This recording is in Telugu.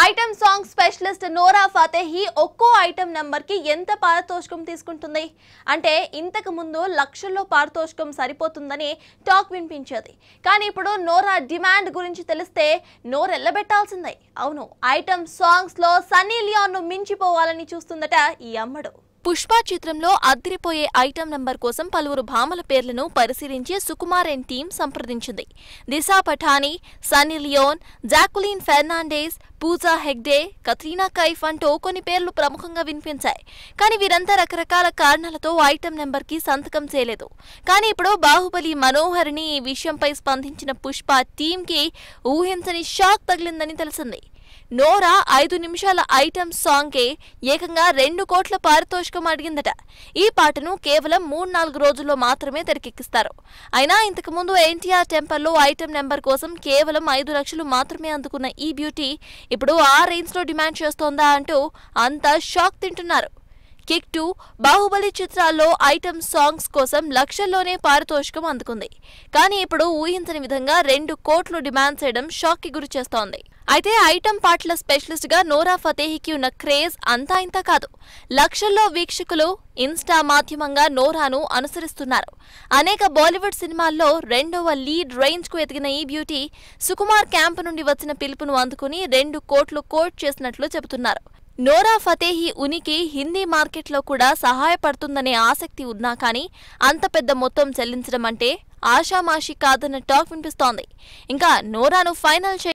item song specialist Nora Fatehi ఒక్కో ఐటమ్ నంబర్ కి ఎంత పారితోషికం తీసుకుంటుంది అంటే ఇంతకు ముందు లక్షల్లో పారితోషికం సరిపోతుందని టాక్ వినిపించేది కానీ ఇప్పుడు నోరా డిమాండ్ గురించి తెలిస్తే నోరెల్లబెట్టాల్సిందే అవును ఐటమ్ సాంగ్స్ లో సన్నీ లియోన్ ను మించిపోవాలని చూస్తుందట ఈ అమ్మడు పుష్ప చిత్రంలో అదిరిపోయే ఐటమ్ నంబర్ కోసం పలువురు భామల పేర్లను పరిశీలించి సుకుమార్ అండ్ టీం సంప్రదించింది దిశా పఠానీ సన్నీ లియోన్ జాకులిన్ ఫెర్నాండేస్ పూజా హెగ్డే కత్రీనా కైఫ్ అంటూ కొన్ని పేర్లు ప్రముఖంగా వినిపించాయి కానీ వీరంతా రకరకాల కారణాలతో ఐటమ్ నెంబర్ కి సంతకం చేయలేదు కానీ ఇప్పుడు బాహుబలి మనోహరిని ఈ విషయంపై స్పందించిన పుష్ప టీంకి ఊహించని షాక్ తగిలిందని తెలిసింది నోరా ఐదు నిమిషాల ఐటమ్ సాంగ్కే ఏకంగా రెండు కోట్ల పారితోషికం అడిగిందట ఈ పాటను కేవలం మూడు నాలుగు రోజుల్లో మాత్రమే తెరకెక్కిస్తారు అయినా ఇంతకు ముందు ఎన్టీఆర్ టెంపల్లో ఐటమ్ నెంబర్ కోసం కేవలం ఐదు లక్షలు మాత్రమే అందుకున్న ఈ బ్యూటీ ఇప్పుడు ఆ రేంజ్లో డిమాండ్ చేస్తోందా అంటూ అంతా షాక్ తింటున్నారు కిక్ టూ బాహుబలి చిత్రాల్లో ఐటమ్ సాంగ్స్ కోసం లక్షల్లోనే పారితోషికం అందుకుంది కానీ ఇప్పుడు ఊహించని విధంగా రెండు కోట్లు డిమాండ్ చేయడం షాక్ కి గురి చేస్తోంది అయితే ఐటమ్ పాటల స్పెషలిస్ట్ గా నోరా ఫతేహికి ఉన్న క్రేజ్ అంతా ఇంత కాదు లక్షల్లో వీక్షకులు ఇన్స్టా మాధ్యమంగా నోరాను అనుసరిస్తున్నారు అనేక బాలీవుడ్ సినిమాల్లో రెండవ లీడ్ రేంజ్ కు ఎదిగిన ఈ బ్యూటీ సుకుమార్ క్యాంప్ నుండి వచ్చిన పిలుపును అందుకుని రెండు కోట్లు కోట్ చేసినట్లు చెబుతున్నారు నోరా ఫతేహి ఉనికి హిందీ మార్కెట్లో కూడా సహాయపడుతుందనే ఆసక్తి ఉన్నా కానీ అంత పెద్ద మొత్తం చెల్లించడం అంటే ఆషామాషి కాదన్న టాక్ వినిపిస్తోంది ఇంకా నోరాను ఫైనల్ చే